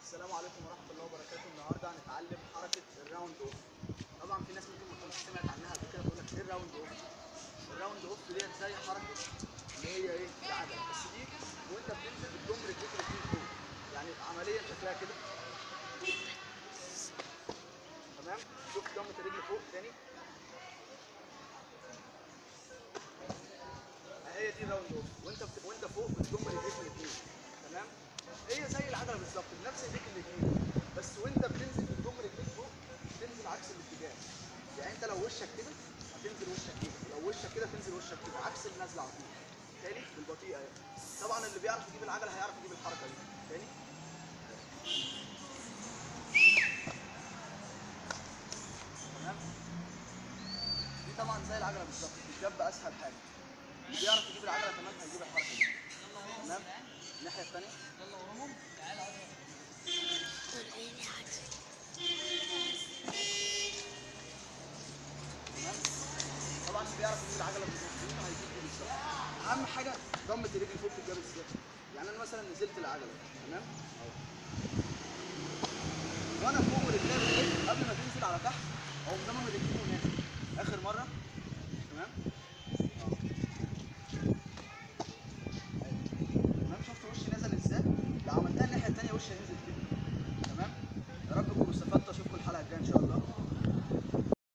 السلام عليكم ورحمه الله وبركاته النهارده هنتعلم حركه الراوند اوف طبعا في ناس ممكن ما تكونش سمعت عنها قبل كده تقول لك ايه الراوند اوف الراوند اوف ديت زي حركه اللي هي ايه العجله بس دي وانت بتنزل بتضم رجليك الاثنين فوق يعني عمليا شكلها كده تمام شوف ضمه الرجل فوق تاني هي دي راوند اوف وانت بت... وانت فوق بتضم رجليك الاثنين تمام هي زي العجله بالظبط بنفس ايديك الاثنين بس وانت بتنزل بتضم رجليك فوق تنزل عكس الاتجاه يعني انت لو وشك كده هتنزل وشك كده لو وشك كده تنزل وشك كده عكس النزله على طول تاني بالبطيئه يعني طبعا اللي بيعرف يجيب العجله هيعرف يجيب الحركه دي تاني تمام دي طبعا زي العجله بالظبط بتجاب اسهل حاجه اللي بيعرف يجيب العجله كمان هيجيب الحركه دي تمام الناحيه الثانيه تمام طبعا اللي بيعرف يجيب العجله بالظبط هيجيب دي بالظبط اهم حاجه ضمه الرجل فوق تتجاب ازاي يعني انا مثلا نزلت العجله تمام اهو وانا فوق ورجلي رجلي قبل ما تنزل على تحت اقوم ضمم رجلي ونازل اخر مره